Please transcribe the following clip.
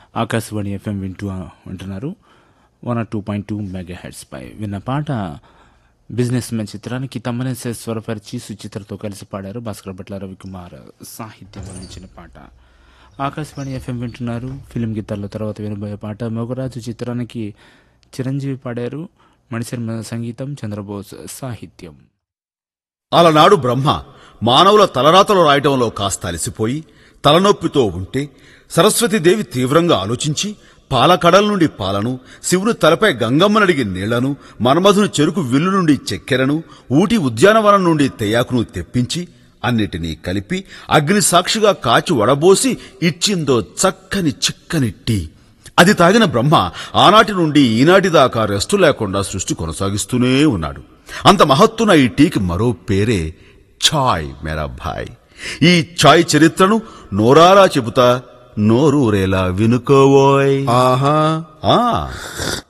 Akashvani FM వింటూ ఉంటున్నారు one two point two megahertz పై విన్న పాట బిజినెస్ మెన్ చిత్రానికి తమ్మనేసే స్వరపరిచి సుచిత్రతో కలిసి పాడారు భాస్కర్ భట్ల రవికుమార్ సాహిత్యం అందించిన పాట ఆకాశవాణి ఎఫ్ఎం వింటున్నారు ఫిలిం గీతాల్లో తర్వాత వినబోయే పాట మొగరాజు చిత్రానికి చిరంజీవి పాడారు మణిశర్మ సంగీతం చంద్రబోస్ సాహిత్యం అలనాడు బ్రహ్మ మానవుల తలరాతలు రాయటంలో కాస్త అలసిపోయి తలనొప్పితో ఉంటే సరస్వతీదేవి తీవ్రంగా ఆలోచించి పాలకడల నుండి పాలను శివుని తలపై గంగమ్మనడిగి నీళ్లను మన్మధుని చెరుకు విల్లు నుండి చెక్కెరను ఊటి ఉద్యానవనం నుండి తెయాకును తెప్పించి అన్నిటినీ కలిపి అగ్ని సాక్షిగా కాచి వడబోసి ఇచ్చిందో చక్కని చిక్కని టీ అది తాగిన బ్రహ్మ ఆనాటి నుండి ఈనాటి దాకా రెస్టు లేకుండా సృష్టి కొనసాగిస్తూనే ఉన్నాడు అంత మహత్తున ఈ టీకి మరో పేరే ఛాయ్ మేరా భాయ్ ఈ ఛాయ్ చరిత్రను నోరారా చెబుతా నోరూరేలా వినుకోవోయ్ ఆహా ఆ